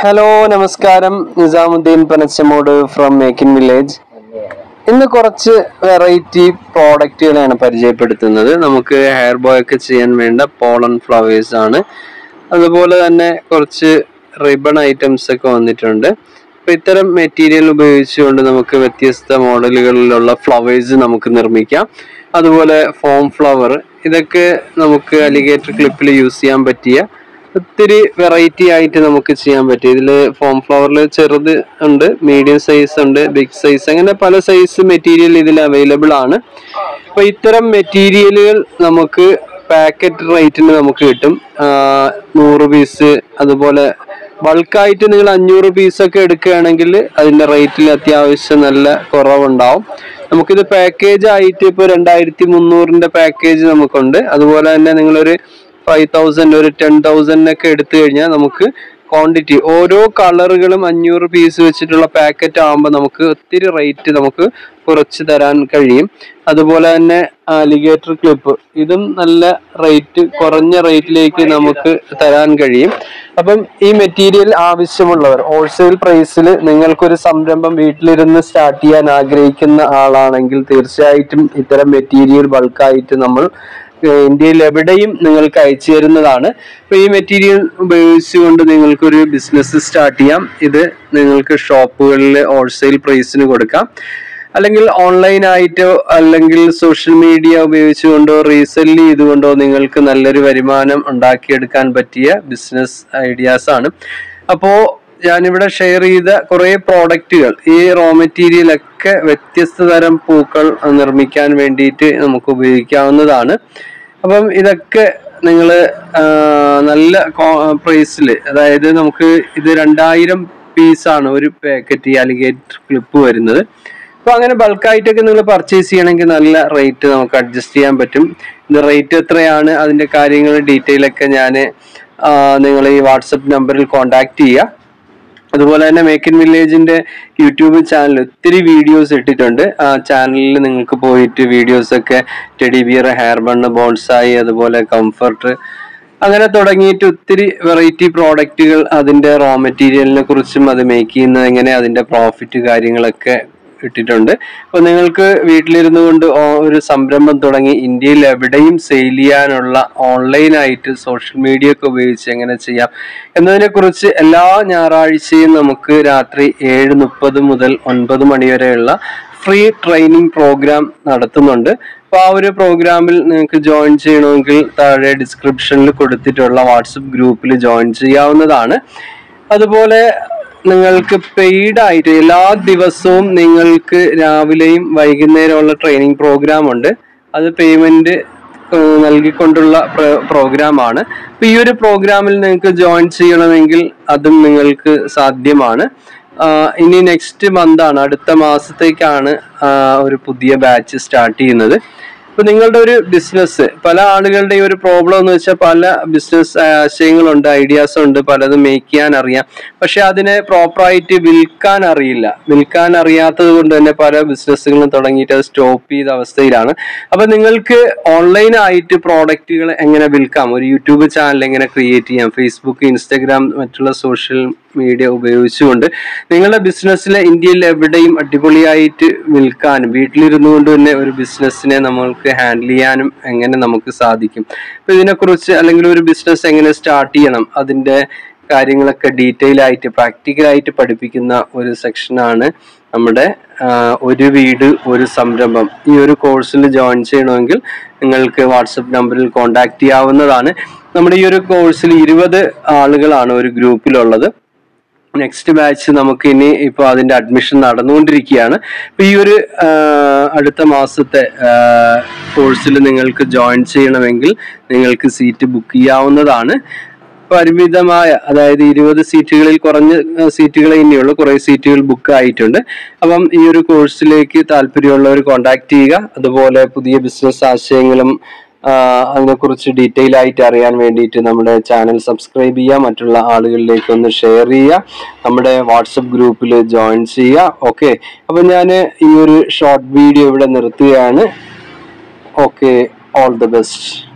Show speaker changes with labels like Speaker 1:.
Speaker 1: hello നമസ്കാരം Nizamuddin Panachamoodu from make in village ഇന്ന് കുറച്ച് വെറൈറ്റി പ്രോഡക്റ്റുകളാണ് പരിചയപ്പെടുത്തുന്നത് നമുക്ക് ഹെയർ ബോയ് ഒക്കെ ചെയ്യാൻ വേണ്ട പോളൻ ഫ്ലവേഴ്സ് ആണ് അതുപോലെ തന്നെ കുറച്ച് റിബൺ ഐറ്റംസ് ഒക്കെ വന്നിട്ടുണ്ട് അപ്പൊ ഇത്തരം മെറ്റീരിയൽ ഉപയോഗിച്ചുകൊണ്ട് നമുക്ക് വ്യത്യസ്ത മോഡലുകളിലുള്ള ഫ്ലവേഴ്സ് നമുക്ക് നിർമ്മിക്കാം അതുപോലെ ഫോം ഫ്ലവർ ഇതൊക്കെ നമുക്ക് അലിഗേറ്റർ ക്ലിപ്പിൽ യൂസ് ചെയ്യാൻ പറ്റിയ ഒത്തിരി വെറൈറ്റി ആയിട്ട് നമുക്ക് ചെയ്യാൻ പറ്റും ഇതിൽ ഫോം ഫ്ലവറിൽ ചെറുത് ഉണ്ട് മീഡിയം സൈസ് ഉണ്ട് ബിഗ് സൈസ് അങ്ങനെ പല സൈസ് മെറ്റീരിയൽ ഇതിൽ അവൈലബിൾ ആണ് അപ്പൊ ഇത്തരം മെറ്റീരിയലുകൾ നമുക്ക് പാക്കറ്റ് റേറ്റിന് നമുക്ക് കിട്ടും ആ, നൂറ് പീസ് അതുപോലെ ബൾക്കായിട്ട് നിങ്ങൾ അഞ്ഞൂറ് പീസൊക്കെ എടുക്കുകയാണെങ്കിൽ അതിന്റെ റേറ്റിൽ അത്യാവശ്യം നല്ല കുറവുണ്ടാവും നമുക്കിത് പാക്കേജ് ആയിട്ട് ഇപ്പോൾ രണ്ടായിരത്തി മുന്നൂറിന്റെ പാക്കേജ് നമുക്കുണ്ട് അതുപോലെ തന്നെ നിങ്ങളൊരു ഫൈവ് തൗസൻഡ് ഒരു ടെൻ തൗസൻഡിനൊക്കെ എടുത്തു കഴിഞ്ഞാൽ നമുക്ക് ക്വാണ്ടിറ്റി ഓരോ കളറുകളും അഞ്ഞൂറ് പീസ് വെച്ചിട്ടുള്ള പാക്കറ്റ് ആകുമ്പോൾ നമുക്ക് ഒത്തിരി റേറ്റ് നമുക്ക് കുറച്ച് തരാൻ കഴിയും അതുപോലെ തന്നെ അലിഗേറ്റർ ക്ലിപ്പ് ഇതും നല്ല റേറ്റ് കുറഞ്ഞ റേറ്റിലേക്ക് നമുക്ക് തരാൻ കഴിയും അപ്പം ഈ മെറ്റീരിയൽ ആവശ്യമുള്ളവർ ഹോൾസെയിൽ പ്രൈസിൽ നിങ്ങൾക്കൊരു സംരംഭം വീട്ടിലിരുന്ന് സ്റ്റാർട്ട് ചെയ്യാൻ ആഗ്രഹിക്കുന്ന ആളാണെങ്കിൽ തീർച്ചയായിട്ടും ഇത്തരം മെറ്റീരിയൽ ബൾക്കായിട്ട് നമ്മൾ ഏഹ് ഇന്ത്യയിൽ എവിടെയും നിങ്ങൾക്ക് അയച്ചു തരുന്നതാണ് അപ്പൊ ഈ മെറ്റീരിയൽ ഉപയോഗിച്ചുകൊണ്ട് നിങ്ങൾക്കൊരു ബിസിനസ് സ്റ്റാർട്ട് ചെയ്യാം ഇത് നിങ്ങൾക്ക് ഷോപ്പുകളിൽ ഹോൾസെയിൽ പ്രൈസിന് കൊടുക്കാം അല്ലെങ്കിൽ ഓൺലൈൻ ആയിട്ടോ അല്ലെങ്കിൽ സോഷ്യൽ മീഡിയ ഉപയോഗിച്ചുകൊണ്ടോ റീസെല് ചെയ്തുകൊണ്ടോ നിങ്ങൾക്ക് നല്ലൊരു വരുമാനം ഉണ്ടാക്കിയെടുക്കാൻ പറ്റിയ ബിസിനസ് ഐഡിയാസ് ആണ് അപ്പോ ഞാനിവിടെ ഷെയർ ചെയ്ത കുറേ പ്രോഡക്റ്റുകൾ ഈ റോ മെറ്റീരിയൽ ഒക്കെ വ്യത്യസ്ത തരം പൂക്കൾ നിർമ്മിക്കാൻ വേണ്ടിയിട്ട് നമുക്ക് ഉപയോഗിക്കാവുന്നതാണ് അപ്പം ഇതൊക്കെ നിങ്ങൾ നല്ല പ്രൈസിൽ അതായത് നമുക്ക് ഇത് രണ്ടായിരം പീസാണ് ഒരു പാക്കറ്റ് ഈ അലിഗേറ്റർ ക്ലിപ്പ് വരുന്നത് അപ്പൊ അങ്ങനെ ബൾക്കായിട്ടൊക്കെ നിങ്ങൾ പർച്ചേസ് ചെയ്യണമെങ്കിൽ നല്ല റേറ്റ് നമുക്ക് അഡ്ജസ്റ്റ് ചെയ്യാൻ പറ്റും ഇത് റേറ്റ് എത്രയാണ് അതിന്റെ കാര്യങ്ങൾ ഡീറ്റെയിൽ ഒക്കെ ഞാൻ നിങ്ങൾ ഈ വാട്സപ്പ് നമ്പറിൽ കോൺടാക്ട് ചെയ്യുക അതുപോലെ തന്നെ മേക്ക് ഇൻ വില്ലേജിന്റെ യൂട്യൂബ് ചാനൽ ഒത്തിരി വീഡിയോസ് ഇട്ടിട്ടുണ്ട് ആ ചാനലിൽ നിങ്ങൾക്ക് പോയിട്ട് വീഡിയോസ് ഒക്കെ teddy bear hair bun bonsai അതുപോലെ കംഫർട്ട് അങ്ങനെ തുടങ്ങിയിട്ട് ഒത്തിരി വെറൈറ്റി പ്രോഡക്റ്റുകൾ അതിന്റെ റോ മെറ്റീരിയലിനെ കുറിച്ചും അത് മേക്ക് ചെയ്യുന്നത് എങ്ങനെ അതിന്റെ പ്രോഫിറ്റ് കാര്യങ്ങളൊക്കെ ഇട്ടിട്ടുണ്ട് അപ്പൊ നിങ്ങൾക്ക് വീട്ടിലിരുന്നു കൊണ്ട് ഓ- ഒരു സംരംഭം തുടങ്ങി ഇന്ത്യയിൽ എവിടെയും സെയിൽ ചെയ്യാനുള്ള ഓൺലൈനായിട്ട് സോഷ്യൽ മീഡിയ ഒക്കെ ഉപയോഗിച്ച് എങ്ങനെ ചെയ്യാം എന്നതിനെ കുറിച്ച് എല്ലാ ഞായറാഴ്ചയും നമുക്ക് രാത്രി ഏഴ് മുപ്പത് മുതൽ ഒൻപത് മണി വരെയുള്ള ഫ്രീ ട്രെയിനിങ് പ്രോഗ്രാം നടത്തുന്നുണ്ട് അപ്പൊ ആ ഒരു പ്രോഗ്രാമിൽ നിങ്ങൾക്ക് ജോയിൻ ചെയ്യണമെങ്കിൽ താഴെ ഡിസ്ക്രിപ്ഷനിൽ കൊടുത്തിട്ടുള്ള വാട്സപ്പ് ഗ്രൂപ്പിൽ ജോയിൻ ചെയ്യാവുന്നതാണ് അതുപോലെ നിങ്ങൾക്ക് പെയ്ഡ് ആയിട്ട് എല്ലാ ദിവസവും നിങ്ങൾക്ക് രാവിലെയും വൈകുന്നേരമുള്ള ട്രെയിനിങ് പ്രോഗ്രാം ഉണ്ട് അത് പേയ്മെന്റ് നൽകിക്കൊണ്ടുള്ള പ്രോഗ്രാമാണ് അപ്പൊ ഈ ഒരു പ്രോഗ്രാമിൽ നിങ്ങൾക്ക് ജോയിൻ ചെയ്യണമെങ്കിൽ അതും നിങ്ങൾക്ക് സാധ്യമാണ് ആഹ് ഇനി നെക്സ്റ്റ് മന്ത് ആണ് അടുത്ത മാസത്തേക്കാണ് ആഹ് ഒരു പുതിയ ബാച്ച് സ്റ്റാർട്ട് ചെയ്യുന്നത് ഇപ്പൊ നിങ്ങളുടെ ഒരു ബിസിനസ് പല ആളുകളുടെ ഒരു പ്രോബ്ലം എന്ന് വെച്ചാൽ പല ബിസിനസ് ആശയങ്ങളുണ്ട് ഐഡിയാസ് ഉണ്ട് പലതും മേക്ക് ചെയ്യാൻ അറിയാം പക്ഷെ അതിനെ പ്രോപ്പറായിട്ട് വിൽക്കാൻ അറിയില്ല വിൽക്കാൻ അറിയാത്തത് കൊണ്ട് തന്നെ പല ബിസിനസ്സുകളും തുടങ്ങിയിട്ട് അത് സ്റ്റോപ്പ് ചെയ്ത അവസ്ഥയിലാണ് അപ്പൊ നിങ്ങൾക്ക് ഓൺലൈൻ ആയിട്ട് പ്രോഡക്റ്റുകൾ എങ്ങനെ വിൽക്കാം ഒരു യൂട്യൂബ് ചാനൽ എങ്ങനെ ക്രിയേറ്റ് ചെയ്യാം ഫേസ്ബുക്ക് ഇൻസ്റ്റഗ്രാം മറ്റുള്ള സോഷ്യൽ മീഡിയ ഉപയോഗിച്ചുകൊണ്ട് നിങ്ങളുടെ ബിസിനസ്സിലെ ഇന്ത്യയിൽ എവിടെയും അടിപൊളിയായിട്ട് വിൽക്കാനും വീട്ടിലിരുന്നു കൊണ്ട് തന്നെ ഒരു ബിസിനസ്സിനെ നമ്മൾക്ക് ഹാൻഡിൽ ചെയ്യാനും എങ്ങനെ നമുക്ക് സാധിക്കും അപ്പൊ ഇതിനെക്കുറിച്ച് അല്ലെങ്കിൽ ഒരു ബിസിനസ് എങ്ങനെ സ്റ്റാർട്ട് ചെയ്യണം അതിന്റെ കാര്യങ്ങളൊക്കെ ഡീറ്റെയിൽ ആയിട്ട് പ്രാക്ടിക്കൽ ആയിട്ട് പഠിപ്പിക്കുന്ന ഒരു സെക്ഷനാണ് നമ്മുടെ ആ, ഒരു വീട് ഒരു സംരംഭം ഈ ഒരു കോഴ്സിൽ ജോയിൻ ചെയ്യണമെങ്കിൽ നിങ്ങൾക്ക് വാട്സപ്പ് നമ്പറിൽ കോൺടാക്ട് ചെയ്യാവുന്നതാണ് നമ്മുടെ ഈ ഒരു കോഴ്സിൽ ഇരുപത് ആളുകളാണ് ഒരു ഗ്രൂപ്പിലുള്ളത് നെക്സ്റ്റ് ബാച്ച് നമുക്ക് ഇനി ഇപ്പോൾ അതിന്റെ അഡ്മിഷൻ നടന്നുകൊണ്ടിരിക്കുകയാണ് അപ്പൊ ഈ ഒരു ആ, അടുത്ത മാസത്തെ കോഴ്സിൽ നിങ്ങൾക്ക് ജോയിൻ ചെയ്യണമെങ്കിൽ നിങ്ങൾക്ക് സീറ്റ് ബുക്ക് ചെയ്യാവുന്നതാണ് പരിമിതമായ അതായത് ഇരുപത് സീറ്റുകളിൽ കുറഞ്ഞ ആ, സീറ്റുകളെ ഇനിയുള്ളൂ കുറെ സീറ്റുകൾ ബുക്ക് ആയിട്ടുണ്ട് അപ്പം ഈ ഒരു കോഴ്സിലേക്ക് താല്പര്യമുള്ളവർ കോൺടാക്ട് ചെയ്യുക അതുപോലെ പുതിയ ബിസിനസ് ആശയങ്ങളും ആഹ് അതിനെക്കുറിച്ച് ഡീറ്റെയിൽ ആയിട്ട് അറിയാൻ വേണ്ടിയിട്ട് നമ്മുടെ ചാനൽ സബ്സ്ക്രൈബ് ചെയ്യുക മറ്റുള്ള ആളുകളിലേക്ക് ഒന്ന് ഷെയർ ചെയ്യുക നമ്മുടെ വാട്സപ്പ് ഗ്രൂപ്പിൽ ജോയിൻ ചെയ്യുക ഓക്കെ അപ്പം ഞാൻ ഈ ഒരു ഷോർട്ട് വീഡിയോ ഇവിടെ നിർത്തുകയാണ് ഓക്കെ ഓൾ ദ ബെസ്റ്റ്